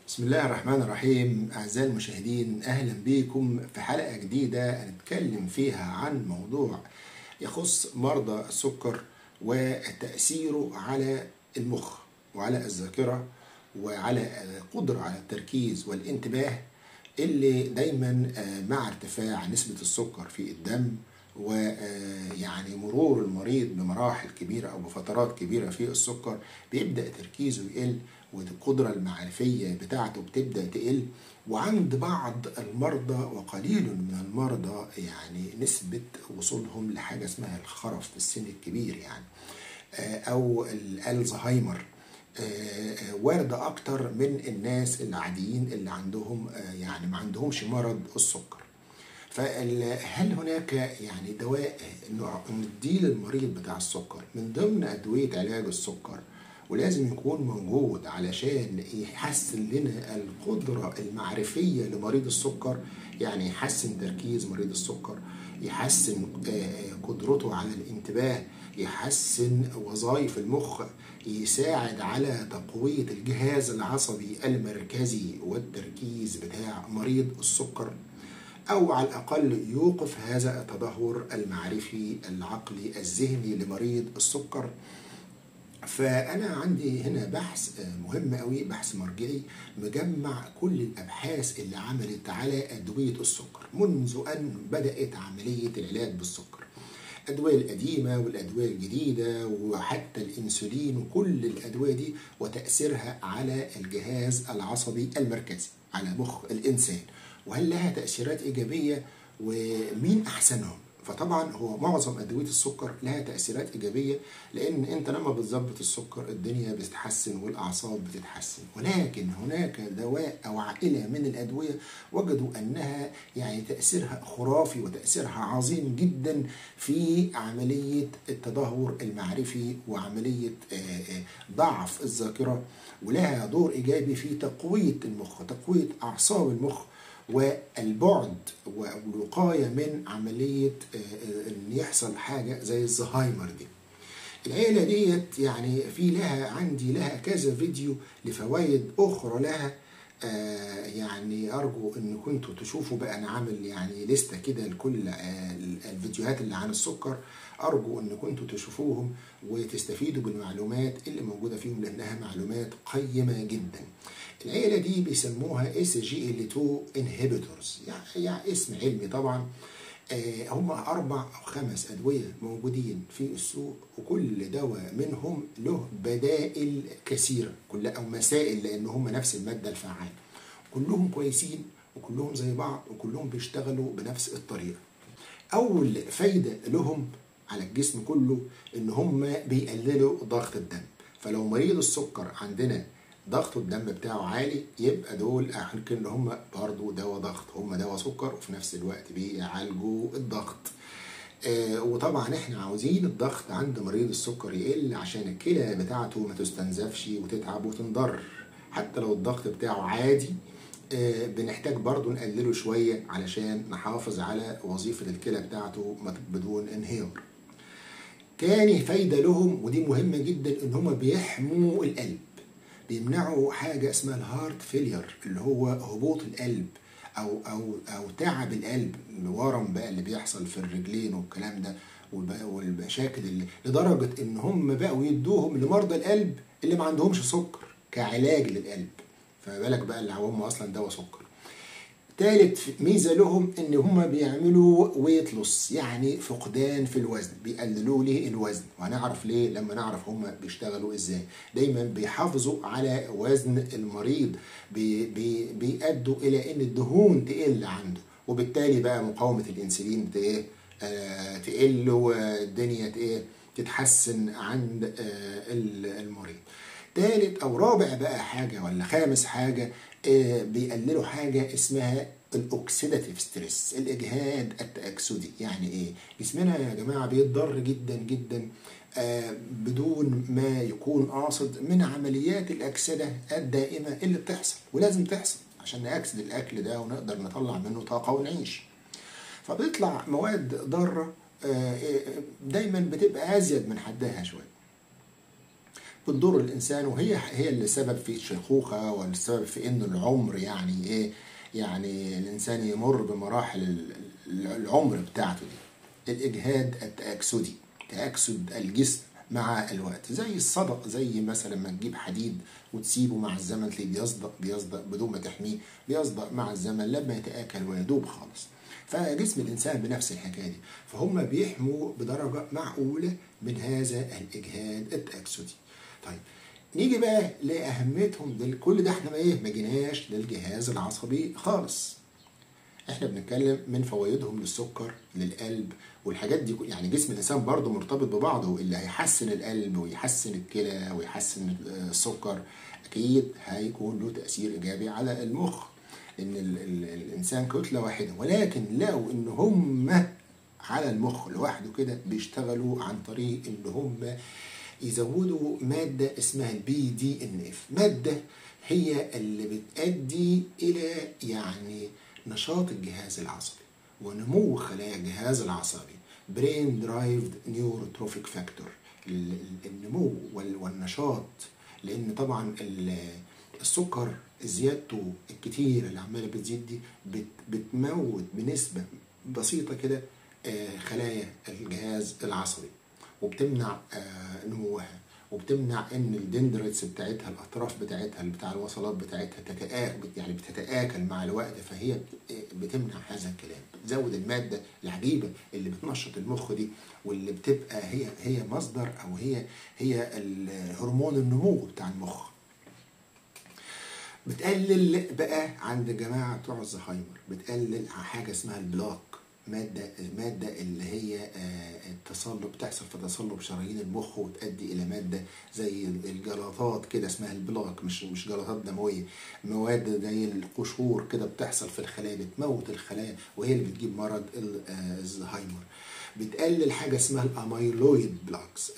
بسم الله الرحمن الرحيم أعزائي المشاهدين أهلا بكم في حلقة جديدة هنتكلم فيها عن موضوع يخص مرضى السكر وتأثيره على المخ وعلى الذاكرة وعلى القدرة على التركيز والانتباه اللي دايما مع ارتفاع نسبة السكر في الدم ويعني مرور المريض بمراحل كبيرة أو بفترات كبيرة في السكر بيبدأ تركيزه يقل والقدرة المعرفية بتاعته بتبدأ تقل وعند بعض المرضى وقليل من المرضى يعني نسبة وصولهم لحاجة اسمها الخرف في السن الكبير يعني أو الألزهايمر واردة أكتر من الناس العاديين اللي عندهم يعني ما عندهمش مرض السكر فهل هناك يعني دواء نديه للمريض بتاع السكر من ضمن أدوية علاج السكر ولازم يكون موجود علشان يحسن لنا القدرة المعرفية لمريض السكر يعني يحسن تركيز مريض السكر يحسن قدرته على الانتباه يحسن وظائف المخ يساعد على تقوية الجهاز العصبي المركزي والتركيز بتاع مريض السكر أو على الأقل يوقف هذا التدهور المعرفي العقلي الذهني لمريض السكر فأنا عندي هنا بحث مهم قوي بحث مرجعي مجمع كل الأبحاث اللي عملت على أدوية السكر منذ أن بدأت عملية العلاج بالسكر الأدوية القديمة والأدوية الجديدة وحتى الإنسولين وكل الأدوية دي وتأثيرها على الجهاز العصبي المركزي على مخ الإنسان وهل لها تأثيرات إيجابية ومين أحسنهم فطبعا هو معظم ادويه السكر لها تاثيرات ايجابيه لان انت لما بتظبط السكر الدنيا بتتحسن والاعصاب بتتحسن ولكن هناك دواء او عائله من الادويه وجدوا انها يعني تاثيرها خرافي وتاثيرها عظيم جدا في عمليه التدهور المعرفي وعمليه ضعف الذاكره ولها دور ايجابي في تقويه المخ تقويه اعصاب المخ والبعد والوقاية من عملية ان يحصل حاجة زي الزهايمر دي العيلة ديت يعني في لها عندي لها كذا فيديو لفوائد أخرى لها آه يعني أرجو إن كنتوا تشوفوا بقى أنا عامل يعني لستة كده لكل آه الفيديوهات اللي عن السكر أرجو إن كنتوا تشوفوهم وتستفيدوا بالمعلومات اللي موجودة فيهم لأنها معلومات قيمة جدا. العيلة دي بيسموها اس جي ال 2 انهبيتورز يعني, يعني اسم علمي طبعا آه هم أربع أو خمس أدوية موجودين في السوق وكل دواء منهم له بدائل كثيرة كل أو مسائل لأن هم نفس المادة الفعالة كلهم كويسين وكلهم زي بعض وكلهم بيشتغلوا بنفس الطريقة أول فايدة لهم على الجسم كله إن هم بيقللوا ضغط الدم فلو مريض السكر عندنا ضغط الدم بتاعه عالي يبقى دول ممكن ان هم برضه دواء ضغط هم دواء سكر وفي نفس الوقت بيعالجوا الضغط آه وطبعا احنا عاوزين الضغط عند مريض السكر يقل عشان الكلى بتاعته ما تستنزفش وتتعب وتنضر حتى لو الضغط بتاعه عادي آه بنحتاج برضه نقلله شويه علشان نحافظ على وظيفه الكلى بتاعته بدون انهيار تاني فايدة لهم ودي مهمة جدا ان هم بيحموا القلب بيمنعوا حاجة اسمها الهارت فيلير اللي هو هبوط القلب أو أو أو تعب القلب الورم بقى اللي بيحصل في الرجلين والكلام ده والمشاكل اللي لدرجة إن هم بقوا يدوهم لمرضى القلب اللي ما عندهمش سكر كعلاج للقلب فما بالك بقى اللي هم أصلا دواء سكر تالت ميزة لهم إن هما بيعملوا ويت لوس يعني فقدان في الوزن بيقللوا ليه الوزن وهنعرف ليه لما نعرف هما بيشتغلوا إزاي دايما بيحافظوا على وزن المريض بي بي بيأدوا إلى إن الدهون تقل عنده وبالتالي بقى مقاومة الأنسولين إيه آه تقل والدنيا إيه تتحسن عند آه المريض تالت أو رابع بقى حاجة ولا خامس حاجة بيقللوا حاجة اسمها الاوكسيداتيف ستريس الاجهاد التاكسدي يعني ايه جسمنا يا جماعه بيتضر جدا جدا آه بدون ما يكون قاصد من عمليات الاكسده الدائمه اللي بتحصل ولازم تحصل عشان ناكسد الاكل ده ونقدر نطلع منه طاقه ونعيش فبيطلع مواد ضاره آه دايما بتبقى ازيد من حدها شويه بتضر الانسان وهي هي اللي سبب في الشيخوخه والسبب في ان العمر يعني ايه يعني الانسان يمر بمراحل ال- العمر بتاعته دي الاجهاد التاكسدي تاكسد الجسم مع الوقت زي الصدق زي مثلا ما تجيب حديد وتسيبه مع الزمن تلاقيه بيصدق بيصدق بدون ما تحميه بيصدق مع الزمن لما يتاكل ويدوب خالص فجسم الانسان بنفس الحكايه دي فهم بيحموا بدرجه معقوله من هذا الاجهاد التاكسدي طيب نيجي بقى لاهميتهم دل... كل ده احنا ما ايه ما جيناش للجهاز العصبي خالص احنا بنتكلم من فوائدهم للسكر للقلب والحاجات دي يعني جسم الانسان برضه مرتبط ببعضه اللي هيحسن القلب ويحسن الكلى ويحسن السكر اكيد هيكون له تاثير ايجابي على المخ ان ال ال الانسان كتله واحده ولكن لقوا ان هم على المخ لوحده كده بيشتغلوا عن طريق ان هم يزودوا ماده اسمها البي دي ان اف ماده هي اللي بتؤدي الى يعني نشاط الجهاز العصبي ونمو خلايا الجهاز العصبي برين درايفد نيوروتروفيك فاكتور النمو والنشاط لان طبعا السكر زيادته الكتيرة اللي عمالة بتزيد دي بتموت بنسبة بسيطة كده خلايا الجهاز العصبي وبتمنع نموها وبتمنع ان الدندريتس بتاعتها الاطراف بتاعتها اللي بتاع الوصلات بتاعتها تتآكل يعني بتتآكل مع الوقت فهي بتمنع هذا الكلام بتزود الماده العجيبه اللي بتنشط المخ دي واللي بتبقى هي هي مصدر او هي هي هرمون النمو بتاع المخ بتقلل بقى عند جماعه بتوع الزهايمر بتقلل حاجه اسمها البلاك ماده الماده اللي هي التصلب بتحصل في تصلب شرايين المخ وتؤدي الى ماده زي الجلطات كده اسمها البلاك مش مش جلطات دمويه مواد زي القشور كده بتحصل في الخلايا بتموت الخلايا وهي اللي بتجيب مرض الزهايمر بتقلل حاجه اسمها الاميلويد بلاكس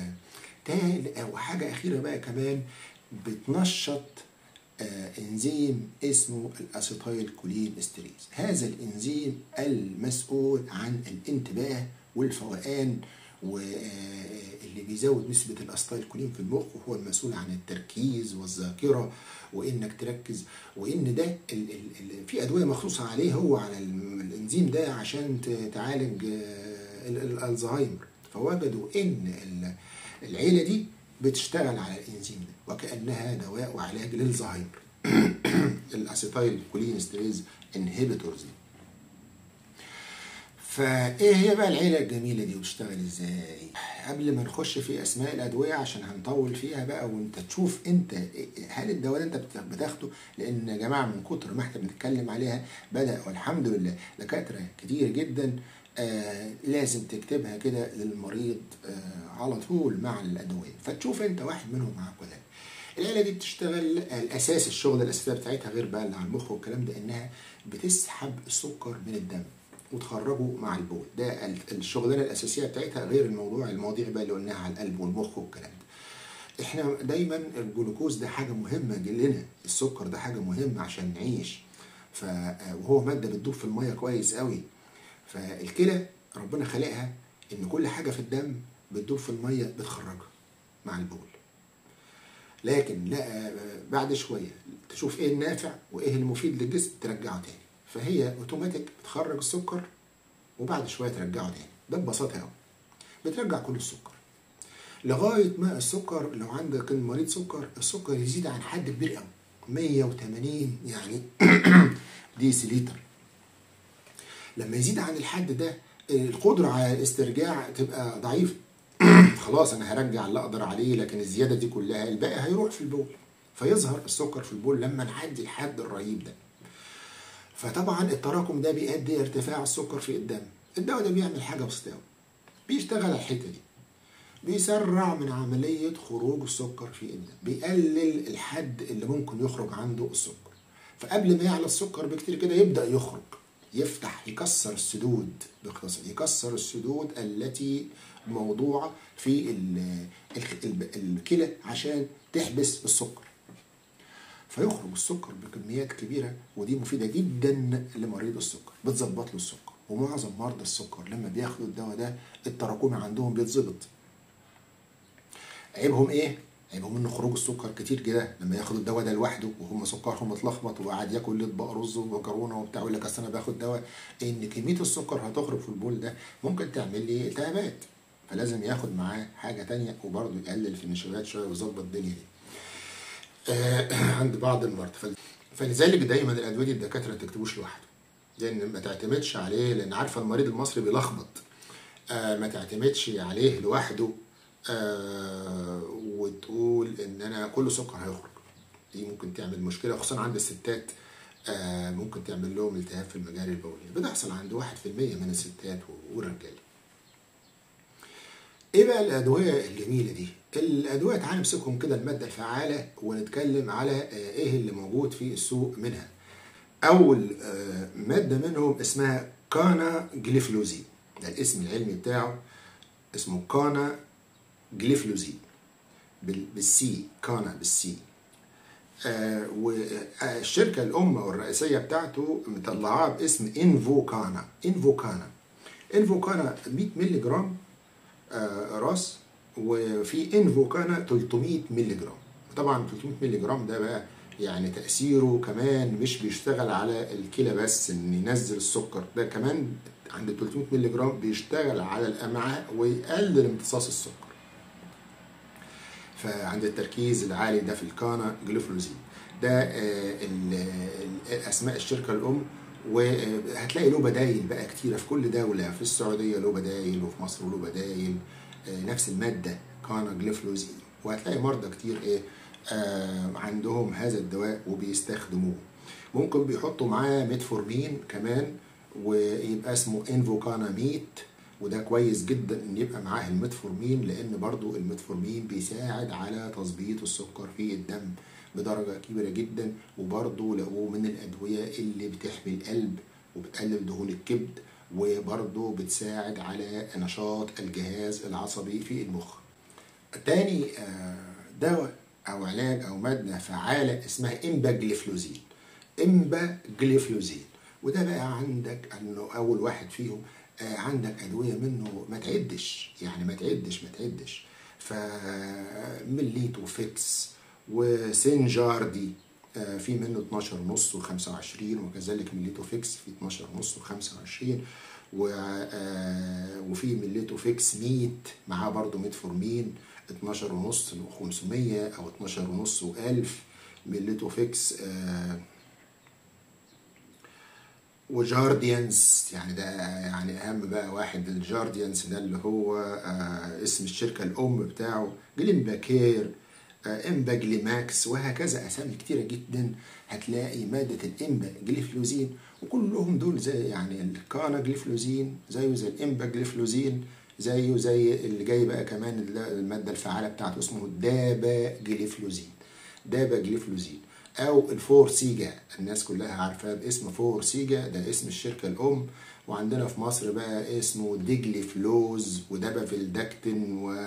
وحاجه اخيره بقى كمان بتنشط آه انزيم اسمه الاسيتايل كولين استريز هذا الانزيم المسؤول عن الانتباه والفوقان واللي بيزود نسبة الاسيتايل كولين في المخ وهو المسؤول عن التركيز والذاكرة وانك تركز وان ده ال ال ال في ادوية مخصوصة عليه هو على الانزيم ده عشان تعالج الزهايمر فوجدوا ان العيلة دي بتشتغل على الانزيم ده وكانها دواء وعلاج للزهايمر الاسيتايل كولين ستريز انهبيتورز دي فايه هي بقى العيله الجميله دي وتشتغل ازاي قبل ما نخش في اسماء الادويه عشان هنطول فيها بقى وانت تشوف انت هل الدواء ده انت بتاخده لان يا جماعه من كتر ما احنا بنتكلم عليها بدا والحمد لله دكاتره كتير جدا آه لازم تكتبها كده للمريض آه على طول مع الادويه فتشوف انت واحد منهم معاك ولا العيله دي بتشتغل الاساس الشغل الاساسيه بتاعتها غير بقى اللي على المخ والكلام ده انها بتسحب السكر من الدم وتخرجه مع البول ده الشغلانه الاساسيه بتاعتها غير الموضوع المواضيع بقى اللي قلناها على القلب والمخ والكلام ده احنا دايما الجلوكوز ده حاجه مهمه لنا السكر ده حاجه مهمه عشان نعيش ف وهو ماده بتدوب في الميه كويس قوي فالكلى ربنا خلقها ان كل حاجه في الدم بتدوب في الميه بتخرجها مع البول لكن لا بعد شويه تشوف ايه النافع وايه المفيد للجسم ترجعه تاني فهي اوتوماتيك بتخرج السكر وبعد شويه ترجعه تاني ده ببساطه قوي بترجع كل السكر لغايه ما السكر لو عندك مريض سكر السكر يزيد عن حد كبير قوي 180 يعني ديسيليتر لما يزيد عن الحد ده القدرة على الاسترجاع تبقى ضعيفة خلاص انا هرجع اللي اقدر عليه لكن الزيادة دي كلها الباقي هيروح في البول فيظهر السكر في البول لما نعدي الحد الرهيب ده فطبعا التراكم ده بيؤدي ارتفاع السكر في الدم الدواء ده بيعمل حاجة بسيطة قوي بيشتغل على الحتة دي بيسرع من عملية خروج السكر في الدم بيقلل الحد اللي ممكن يخرج عنده السكر فقبل ما يعلى السكر بكتير كده يبدأ يخرج يفتح يكسر السدود باختصار يكسر السدود التي موضوعة في الكلى عشان تحبس السكر فيخرج السكر بكميات كبيرة ودي مفيدة جدا لمريض السكر بتظبط له السكر ومعظم مرضى السكر لما بياخدوا الدواء ده التراكمي عندهم بيتظبط عيبهم ايه؟ هيبقى منه خروج السكر كتير كده لما ياخد الدواء ده لوحده وهم سكرهم متلخبط وقاعد ياكل اطباق رز ومكرونه وبتاع يقول لك اصل انا باخد دواء ان كميه السكر هتخرج في البول ده ممكن تعمل لي التهابات فلازم ياخد معاه حاجه تانية وبرضه يقلل في النشويات شويه ويظبط الدنيا دي. آه عند بعض المرضى فل- فلذلك دايما الادويه دي الدكاتره ما تكتبوش لوحده لان ما تعتمدش عليه لان عارفه المريض المصري بيلخبط آه ما تعتمدش عليه لوحده آه وتقول ان انا كل سكر هيخرج دي ممكن تعمل مشكله خصوصا عند الستات آه ممكن تعمل لهم التهاب في المجاري البوليه بتحصل عند 1% من الستات والرجاله ايه بقى الادويه الجميله دي الادويه تعالى نمسكهم كده الماده الفعاله ونتكلم على آه، ايه اللي موجود في السوق منها اول آه، ماده منهم اسمها كانا جليفلوزين ده الاسم العلمي بتاعه اسمه كانا جليفلوزين بال- بالسي كانا بالسي آه، والشركه الام او الرئيسيه بتاعته مطلعاه باسم انفوكانا انفوكانا انفوكانا 100 مللي جرام آه، راس وفي انفوكانا 300 مللي جرام طبعا 300 مللي جرام ده بقى يعني تأثيره كمان مش بيشتغل على الكلى بس ان ينزل السكر ده كمان عند 300 مللي جرام بيشتغل على الامعاء ويقلل امتصاص السكر فعند التركيز العالي ده في الكانا جلوفلوزين ده آه، ال- ال- اسماء الشركه الام وهتلاقي له بدايل بقى كتيره في كل دوله في السعوديه له بدايل وفي مصر له بدايل آه، نفس الماده كانا جليفلوزين وهتلاقي مرضى كتير ايه آه، عندهم هذا الدواء وبيستخدموه ممكن بيحطوا معاه ميتفورمين كمان ويبقى اسمه انفوكانا ميت وده كويس جدا ان يبقى معاه الميتفورمين لان برضو الميتفورمين بيساعد على تظبيط السكر في الدم بدرجة كبيرة جدا وبرضو لقوه من الأدوية اللي بتحمي القلب وبتقلل دهون الكبد وبرضو بتساعد على نشاط الجهاز العصبي في المخ تاني آه، دواء او علاج او ماده فعاله اسمها امباجليفلوزين امباجليفلوزين وده بقى عندك انه اول واحد فيهم آه، عندك ادويه منه ما تعدش يعني ما تعدش ما تعدش فمليتو فيكس وسنجاردي آه، في منه 12 ونص و25 وكذلك مليتو فيكس في 12 ونص و25 و آه، وفي مليتو فيكس 100 معاه برضو ميتفورمين 12 ونص و500 او 12 ونص و1000 مليتو فيكس آه، وجارديانز يعني ده يعني اهم بقى واحد الجارديانز ده اللي هو آه اسم الشركه الام بتاعه جليمباكير آه امباجليماكس وهكذا اسامي كتيره جدا هتلاقي ماده الامبا جليفلوزين وكلهم دول زي يعني الكانا جليفلوزين زيه زي الامبا جليفلوزين زيه زي اللي جاي بقى كمان الماده الفعاله بتاعته اسمه الدابا جليفلوزين دابا جليفلوزين او الفور سيجا الناس كلها عارفاه باسم فور سيجا ده اسم الشركه الام وعندنا في مصر بقى اسمه ديجلي فلوز ودابافيلداكتين و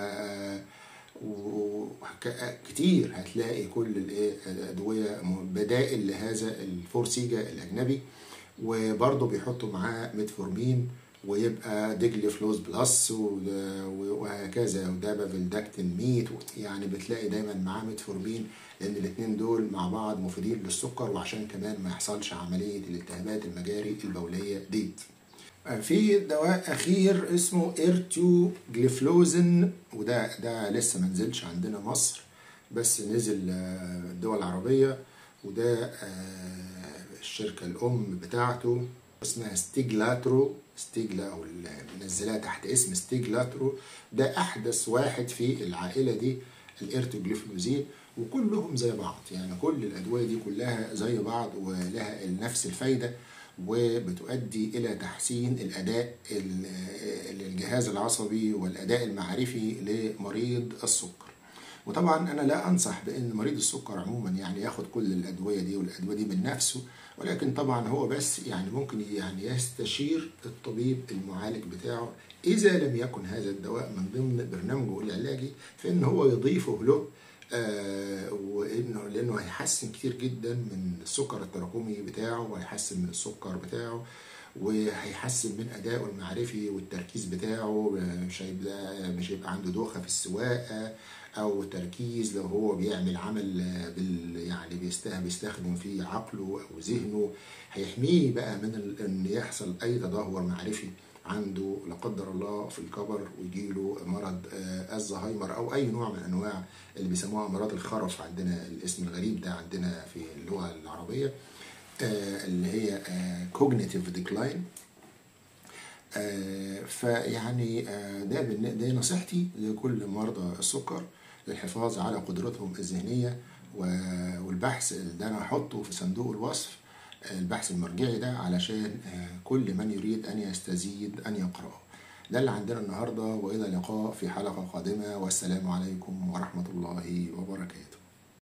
وكتير هتلاقي كل الايه الادويه بدائل لهذا الفور سيجا الاجنبي وبرضه بيحطوا معاه ميتفورمين ويبقى ديجلي فلوز بلس وهكذا ودابافيلداكتين ميت يعني بتلاقي دايما معاه ميتفورمين لان الاثنين دول مع بعض مفيدين للسكر وعشان كمان ما يحصلش عمليه الالتهابات المجاري البوليه ديت في دواء اخير اسمه ايرتيو جليفلوزن وده ده لسه ما نزلش عندنا مصر بس نزل الدول العربيه وده الشركه الام بتاعته اسمها ستيجلاترو ستيجلا او منزلاه تحت اسم ستيجلاترو ده احدث واحد في العائله دي الارتوجليفلوزين وكلهم زي بعض يعني كل الادويه دي كلها زي بعض ولها نفس الفايده وبتؤدي الى تحسين الاداء الجهاز العصبي والاداء المعرفي لمريض السكر وطبعا انا لا انصح بان مريض السكر عموما يعني ياخد كل الادويه دي والادويه دي من نفسه ولكن طبعا هو بس يعني ممكن يعني يستشير الطبيب المعالج بتاعه اذا لم يكن هذا الدواء من ضمن برنامجه العلاجي فان هو يضيفه له آه وانه لانه هيحسن كتير جدا من السكر التراكمي بتاعه وهيحسن من السكر بتاعه وهيحسن من أدائه المعرفي والتركيز بتاعه مش هيبقى مش هيبقى عنده دوخة في السواقة أو تركيز لو هو بيعمل عمل بال يعني بيست- بيستخدم فيه عقله أو ذهنه هيحميه بقى من ال- إن يحصل أي تدهور معرفي عنده لا قدر الله في الكبر ويجيله مرض آه، الزهايمر او اي نوع من انواع اللي بيسموها امراض الخرف عندنا الاسم الغريب ده عندنا في اللغه العربيه آه، اللي هي كوجنيتيف ديكلاين فيعني آه، ده بالن- ده نصيحتي لكل مرضى السكر للحفاظ على قدرتهم الذهنيه و- والبحث ده انا هحطه في صندوق الوصف البحث المرجعي ده علشان آه، كل من يريد أن يستزيد أن يقرأه ده اللي عندنا النهاردة وإلى اللقاء في حلقة قادمة والسلام عليكم ورحمة الله وبركاته